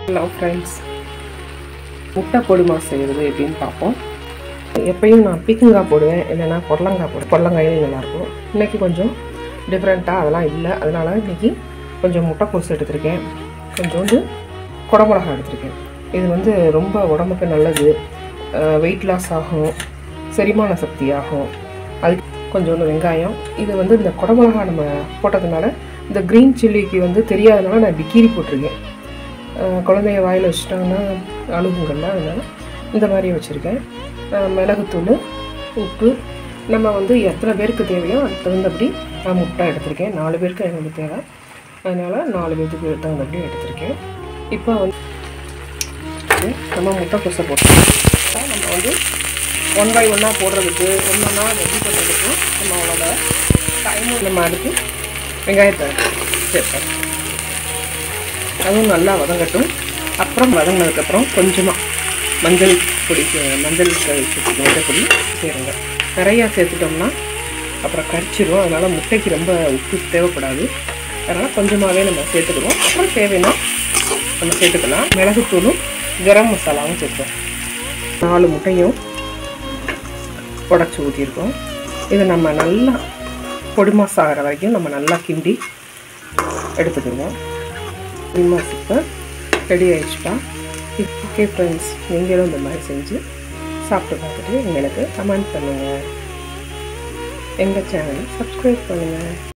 hello friends முட்டை பொடிமா செய்கிறது எப்படின்னு பார்ப்போம் எப்பயும் நான் பீக்கங்காய் போடுவேன் இல்லைன்னா பொடலங்காய் போடுவேன் பொடலங்காயும் நல்லாயிருக்கும் இன்றைக்கி கொஞ்சம் டிஃப்ரெண்ட்டாக அதெல்லாம் இல்லை அதனால் இன்றைக்கி கொஞ்சம் முட்டைக்கோஸ் எடுத்திருக்கேன் கொஞ்சோண்டு குடமிளகா எடுத்திருக்கேன் இது வந்து ரொம்ப உடம்புக்கு நல்லது வெயிட் லாஸ் ஆகும் செரிமான சக்தி ஆகும் அதுக்கு கொஞ்சோண்டு வெங்காயம் இது வந்து இந்த குடமிளகா நம்ம போட்டதுனால இந்த க்ரீன் சில்லிக்கு வந்து தெரியாதனால நான் இப்படி கீரி போட்டிருக்கேன் அஹ் குழந்தைய வாயில் வச்சுட்டாங்கன்னா அழுகுங்கள்ல அதனால் இந்த மாதிரி வச்சுருக்கேன் அஹ் மிளகுத்தூள் உப்பு நம்ம வந்து எத்தனை பேருக்கு தேவையோ அதுக்கு தகுந்தபடி நான் முட்டை எடுத்திருக்கேன் நாலு பேருக்கு எங்களுக்கு தேவை அதனால் நாலு பேருக்கு தகுந்தபடி எடுத்திருக்கேன் இப்போ வந்து நம்ம முட்டை கொசை போட்டோம் நம்ம வந்து ஒன் பை ஒன்னாக போடுறதுக்கு ஒன்று ஒன்றா ரெடி பண்ணுறதுக்கு நம்மளோட டைமும் நம்ம அடுத்து வெங்காயத்தை சேர்ப்போம் அதுவும் நல்லா வதங்கட்டும் அப்புறம் வதங்கினதுக்கப்புறம் கொஞ்சமாக மஞ்சள் பொடி சே- மஞ்சள் க- மஞ்சள் பொடி சேருங்க நிறையா சேர்த்துட்டோம்னா அப்புறம் கரிச்சிரும் அதனால் முட்டைக்கு ரொம்ப உப்பு தேவைப்படாது அதனால் கொஞ்சமாகவே நம்ம சேர்த்துக்கிறோம் அப்புறம் தேவைன்னா நம்ம சேர்த்துக்கலாம் மிளகுத்தூளும் கரம் மசாலாவும் சேர்த்துக்கோம் நாலு முட்டையும் உடச்சி ஊற்றிருக்கோம் இது நம்ம நல்லா பொடிமாஸ் ஆகிற வரைக்கும் நம்ம நல்லா கிண்டி எடுத்துக்கிடுவோம் பொடிமாஸ் இப்போ ரெடி ஆயிடுச்சுப்பா ஓகே ஃப்ரெண்ட்ஸ் நீங்களும் இந்த மாதிரி செஞ்சு சாப்பிட்டு பார்த்துட்டு எங்களுக்கு கமெண்ட் பண்ணுங்கள் எங்கள் சேனலை சப்ஸ்கிரைப் பண்ணுங்கள்